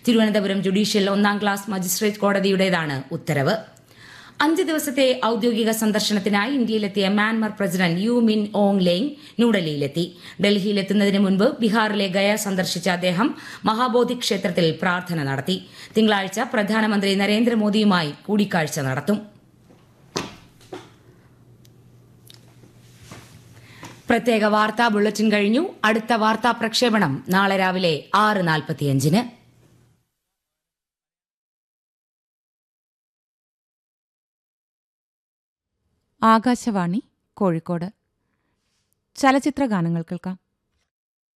Thiruvananthapuram judicial ഒന്നാം class magistrate കോടതിയുടേതാണ് ഉത്തരവ് അഞ്ച് ദിവസത്തെ ഔദ്യോഗിക സന്ദർശനത്തിനായി ഇന്ത്യയിലെത്തിയ Myanmar president U Min Aung Hlaing ന്യൂഡൽഹിയിലെത്തി ഡൽഹിയിലെത്തുന്നതിന് മുൻപ് ബീഹാറിലെ ഗയ സന്ദർശിച്ച അദ്ദേഹം മഹാബോധി ക്ഷേത്രത്തിൽ പ്രാർത്ഥന നടത്തി തിങ്കളാഴ്ച പ്രധാനമന്ത്രി നരേന്ദ്രമോദിയുമായി കൂടിക്കാഴ്ച നടത്തും പ്രത്യേക വാർത്താ ബുള്ളറ്റിൻ കഴിഞ്ഞു അടുത്ത വാർത്താ പ്രക്ഷേപണം നാളെ രാവിലെ ആറ് നാൽപ്പത്തിയഞ്ചിന് ആകാശവാണി കോഴിക്കോട് ചലച്ചിത്ര ഗാനങ്ങൾ കേൾക്കാം